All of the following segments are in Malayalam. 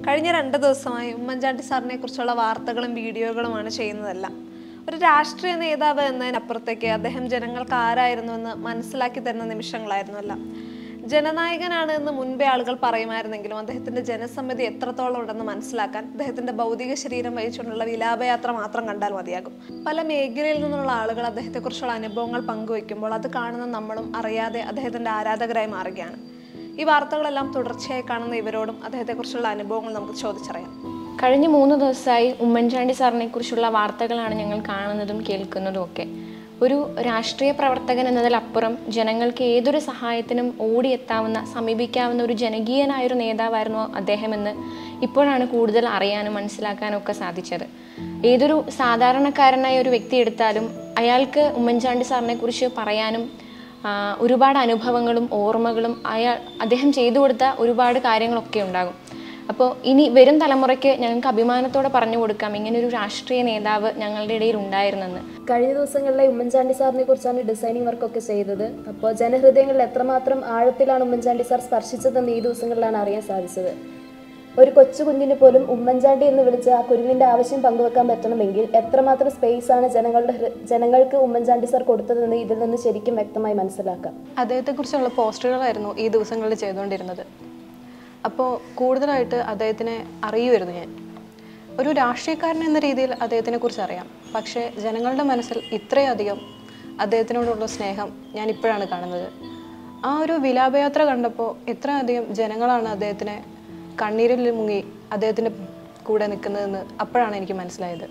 കഴിഞ്ഞ രണ്ട് ദിവസമായി ഉമ്മൻചാണ്ടി സാറിനെ കുറിച്ചുള്ള വാർത്തകളും വീഡിയോകളുമാണ് ചെയ്യുന്നതെല്ലാം ഒരു രാഷ്ട്രീയ നേതാവ് എന്നതിനപ്പുറത്തേക്ക് അദ്ദേഹം ജനങ്ങൾക്ക് ആരായിരുന്നു എന്ന് മനസ്സിലാക്കി തരുന്ന നിമിഷങ്ങളായിരുന്നുവല്ല ജനനായകനാണ് എന്ന് മുൻപേ ആളുകൾ പറയുമായിരുന്നെങ്കിലും അദ്ദേഹത്തിന്റെ ജനസമ്മതി എത്രത്തോളം ഉണ്ടെന്ന് മനസ്സിലാക്കാൻ അദ്ദേഹത്തിന്റെ ഭൗതിക ശരീരം വഹിച്ചുകൊണ്ടുള്ള വിലാപയാത്ര മാത്രം കണ്ടാൽ മതിയാകും പല മേഖലയിൽ നിന്നുള്ള ആളുകൾ അദ്ദേഹത്തെക്കുറിച്ചുള്ള അനുഭവങ്ങൾ പങ്കുവയ്ക്കുമ്പോൾ അത് കാണുന്ന നമ്മളും അറിയാതെ അദ്ദേഹത്തിന്റെ ആരാധകരായി മാറുകയാണ് ഈ വാർത്തകളെല്ലാം തുടർച്ചയായി കാണുന്ന ഇവരോടും അദ്ദേഹത്തെക്കുറിച്ചുള്ള അനുഭവങ്ങൾ നമുക്ക് ചോദിച്ചറിയാം കഴിഞ്ഞ മൂന്ന് ദിവസമായി ഉമ്മൻചാണ്ടി സാറിനെ കുറിച്ചുള്ള വാർത്തകളാണ് ഞങ്ങൾ കാണുന്നതും കേൾക്കുന്നതും ഒക്കെ ഒരു രാഷ്ട്രീയ പ്രവർത്തകൻ എന്നതിലപ്പുറം ജനങ്ങൾക്ക് ഏതൊരു സഹായത്തിനും ഓടിയെത്താവുന്ന സമീപിക്കാവുന്ന ഒരു ജനകീയനായൊരു നേതാവായിരുന്നു അദ്ദേഹമെന്ന് ഇപ്പോഴാണ് കൂടുതൽ അറിയാനും മനസ്സിലാക്കാനും ഒക്കെ സാധിച്ചത് ഏതൊരു സാധാരണക്കാരനായ ഒരു വ്യക്തി എടുത്താലും അയാൾക്ക് ഉമ്മൻചാണ്ടി സാറിനെ കുറിച്ച് പറയാനും ആ, ഒരുപാട് അനുഭവങ്ങളും ഓർമ്മകളും അയാൾ അദ്ദേഹം ചെയ്തു കൊടുത്ത ഒരുപാട് കാര്യങ്ങളൊക്കെ ഉണ്ടാകും അപ്പോൾ ഇനി വരും തലമുറയ്ക്ക് ഞങ്ങൾക്ക് അഭിമാനത്തോടെ പറഞ്ഞു കൊടുക്കാം ഇങ്ങനെ ഒരു രാഷ്ട്രീയ നേതാവ് ഞങ്ങളുടെ ഇടയിൽ ഉണ്ടായിരുന്നെന്ന് കഴിഞ്ഞ ദിവസങ്ങളിലെ ഉമ്മൻചാണ്ടി സാറിനെ കുറിച്ചാണ് ഡിസൈനിങ് വർക്കൊക്കെ ചെയ്തത് അപ്പോൾ ജനഹൃദയങ്ങളിൽ എത്രമാത്രം ആഴത്തിലാണ് ഉമ്മൻചാണ്ടി സാർ സ്പർശിച്ചതെന്ന് ഈ ദിവസങ്ങളിലാണ് അറിയാൻ സാധിച്ചത് ഒരു കൊച്ചു കുഞ്ഞിന് പോലും ഉമ്മൻചാണ്ടി എന്ന് വിളിച്ച് ആ കുരുവിന്റെ ആവശ്യം പങ്കുവെക്കാൻ പറ്റണമെങ്കിൽ എത്രമാത്രം സ്പേസ് ആണ് ജനങ്ങളുടെ ഹൃ- ജനങ്ങൾക്ക് ഉമ്മൻചാണ്ടി സാർ കൊടുത്തതെന്ന് ഇതിൽ നിന്ന് ശരിക്കും വ്യക്തമായി മനസ്സിലാക്കാം അദ്ദേഹത്തെക്കുറിച്ചുള്ള പോസ്റ്ററുകളായിരുന്നു ഈ ദിവസങ്ങളിൽ ചെയ്തുകൊണ്ടിരുന്നത് അപ്പോൾ കൂടുതലായിട്ട് അദ്ദേഹത്തിനെ അറിയുമായിരുന്നു ഞാൻ ഒരു രാഷ്ട്രീയക്കാരൻ എന്ന രീതിയിൽ അദ്ദേഹത്തിനെ കുറിച്ച് അറിയാം പക്ഷേ ജനങ്ങളുടെ മനസ്സിൽ ഇത്രയധികം അദ്ദേഹത്തിനോടുള്ള സ്നേഹം ഞാൻ ഇപ്പോഴാണ് കാണുന്നത് ആ ഒരു വിലാപയാത്ര കണ്ടപ്പോൾ എത്രയധികം ജനങ്ങളാണ് അദ്ദേഹത്തിനെ കണ്ണീരിൽ മുങ്ങി അദ്ദേഹത്തിൻ്റെ കൂടെ നിൽക്കുന്നതെന്ന് അപ്പോഴാണ് എനിക്ക് മനസ്സിലായത്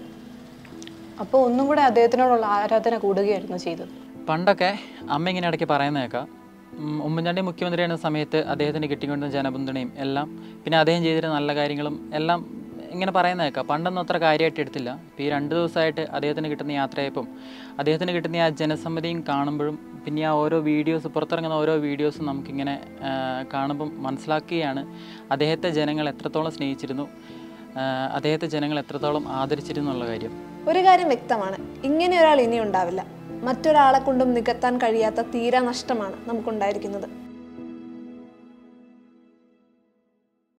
അപ്പോൾ ഒന്നും കൂടെ അദ്ദേഹത്തിനോടുള്ള ആരാധന കൂടുകയായിരുന്നു ചെയ്തത് പണ്ടൊക്കെ അമ്മ ഇങ്ങനെ ഇടയ്ക്ക് പറയുന്ന കേൾക്കാം ഉം, ഉമ്മൻചാണ്ടി മുഖ്യമന്ത്രിയായിരുന്ന സമയത്ത് അദ്ദേഹത്തിന് കിട്ടിക്കൊണ്ടിരുന്ന ജനപിന്തുണയും എല്ലാം പിന്നെ അദ്ദേഹം ചെയ്തിരുന്ന നല്ല കാര്യങ്ങളും എല്ലാം ഇങ്ങനെ പറയുന്ന കേൾക്കാം പണ്ടൊന്നും അത്ര കാര്യമായിട്ട് എടുത്തില്ല ഇപ്പോൾ ഈ രണ്ട് ദിവസമായിട്ട് അദ്ദേഹത്തിന് കിട്ടുന്ന യാത്രയപ്പം അദ്ദേഹത്തിന് കിട്ടുന്ന ആ ജനസമ്മതിയും കാണുമ്പോഴും പിന്നെ ആ ഓരോ വീഡിയോസ് പുറത്തിറങ്ങുന്ന ഓരോ വീഡിയോസും നമുക്കിങ്ങനെ ആ, കാണുമ്പം മനസ്സിലാക്കുകയാണ് അദ്ദേഹത്തെ ജനങ്ങൾ എത്രത്തോളം സ്നേഹിച്ചിരുന്നു ആ, അദ്ദേഹത്തെ ജനങ്ങൾ എത്രത്തോളം ആദരിച്ചിരുന്നു എന്നുള്ള കാര്യം ഒരു കാര്യം വ്യക്തമാണ് ഇങ്ങനെ ഒരാൾ ഇനി ഉണ്ടാവില്ല മറ്റൊരാളെ കൊണ്ടും നികത്താൻ കഴിയാത്ത തീരാ നഷ്ടമാണ് നമുക്കുണ്ടായിരിക്കുന്നത്